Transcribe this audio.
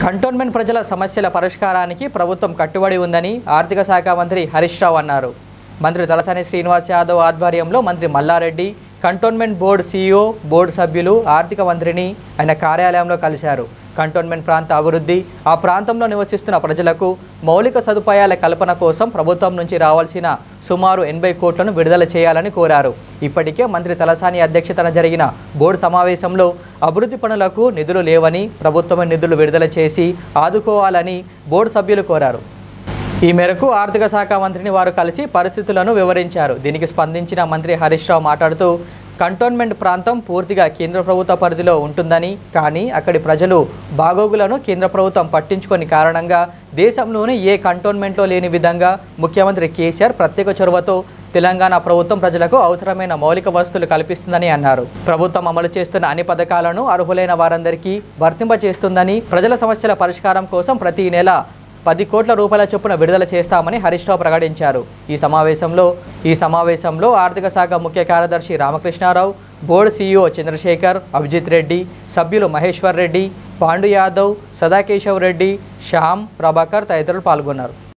cantonment ప్రజల సమస్యల పరిష్కారానికి ప్రభుత్వం కట్టుబడి ఉందని ఆర్థిక శాఖ మంత్రి హరీష్ రావు అన్నారు మంత్రి తలసాని శ్రీనివాస్ యాదవ్ ఆధ్వర్యంలో మంత్రి Malla Reddy cantonment board CEO board సభ్యులు ఆర్థిక మంత్రిని ఆయన కార్యాలయంలో కలిశారు కంటోన్మెంట్ ప్రాంత అభివృద్ధి ఆ ప్రాంతంలో నివసిస్తున్న ప్రజలకు మౌలిక సదుపాయాల కల్పన కోసం ప్రభుత్వం నుంచి రావాల్సిన సుమారు ఎనభై కోట్లను విడుదల చేయాలని కోరారు ఇప్పటికే మంత్రి తలసాని అధ్యక్షతన జరిగిన బోర్డు సమావేశంలో అభివృద్ధి పనులకు నిధులు లేవని ప్రభుత్వమే నిధులు విడుదల చేసి ఆదుకోవాలని బోర్డు సభ్యులు కోరారు ఈ మేరకు ఆర్థిక శాఖ మంత్రిని వారు కలిసి పరిస్థితులను వివరించారు దీనికి స్పందించిన మంత్రి హరీష్ రావు మాట్లాడుతూ కంటోన్మెంట్ ప్రాంతం పూర్తిగా కేంద్ర ప్రభుత్వ పరిధిలో ఉంటుందని కానీ అక్కడి ప్రజలు బాగోగులను కేంద్ర ప్రభుత్వం పట్టించుకొని కారణంగా దేశంలోని ఏ కంటోన్మెంట్లో లేని విధంగా ముఖ్యమంత్రి కేసీఆర్ ప్రత్యేక చొరవతో తెలంగాణ ప్రభుత్వం ప్రజలకు అవసరమైన మౌలిక వసతులు కల్పిస్తుందని అన్నారు ప్రభుత్వం అమలు చేస్తున్న అన్ని పథకాలను అర్హులైన వారందరికీ వర్తింపచేస్తుందని ప్రజల సమస్యల పరిష్కారం కోసం ప్రతి నెల పది కోట్ల రూపాయల చొప్పున విడుదల చేస్తామని హరీష్ రావు ప్రకటించారు ఈ సమావేశంలో ఈ సమావేశంలో ఆర్థిక శాఖ ముఖ్య కార్యదర్శి రామకృష్ణారావు బోర్డు సీఈఓ చంద్రశేఖర్ అభిజిత్ రెడ్డి సభ్యులు మహేశ్వర్ రెడ్డి పాండు యాదవ్ సదాకేశవ్ రెడ్డి శ్యామ్ ప్రభాకర్ తదితరులు పాల్గొన్నారు